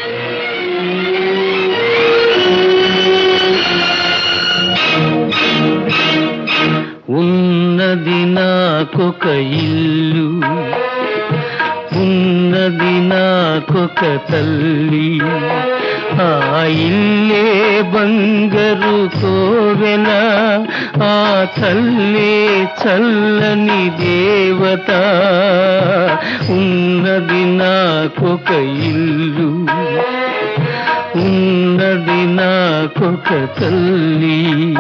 ఉన్నది నాకొక ఇల్లు ఉన్నది నాకొక తల్లి ఆ ఇల్లే బంగరు కోవెల ఆ తల్లే చల్లని దేవత ఉన్నది నాకొక ఇల్లు ఉన్నది నాకొక తల్లి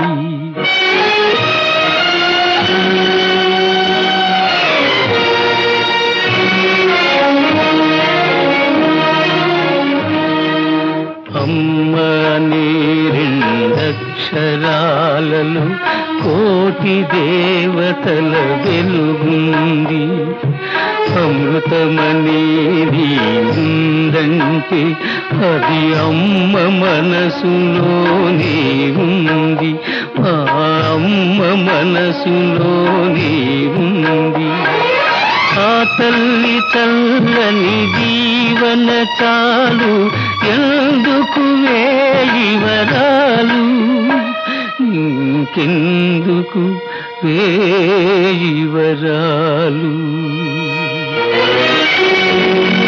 అమ్మ అనే రెండక్షరాలలో కోటి దేవతల వెలుగుంది అమృతమనేది ఉందంటే అది అమ్మ మనసులోనే ఉంది ఆ అమ్మ మనసులోనే ఉంది ఆ తల్లి చల్లని జీవన చాలు ఎందుకు వేయివరాలు ఇంకెందుకు వేయివరాలు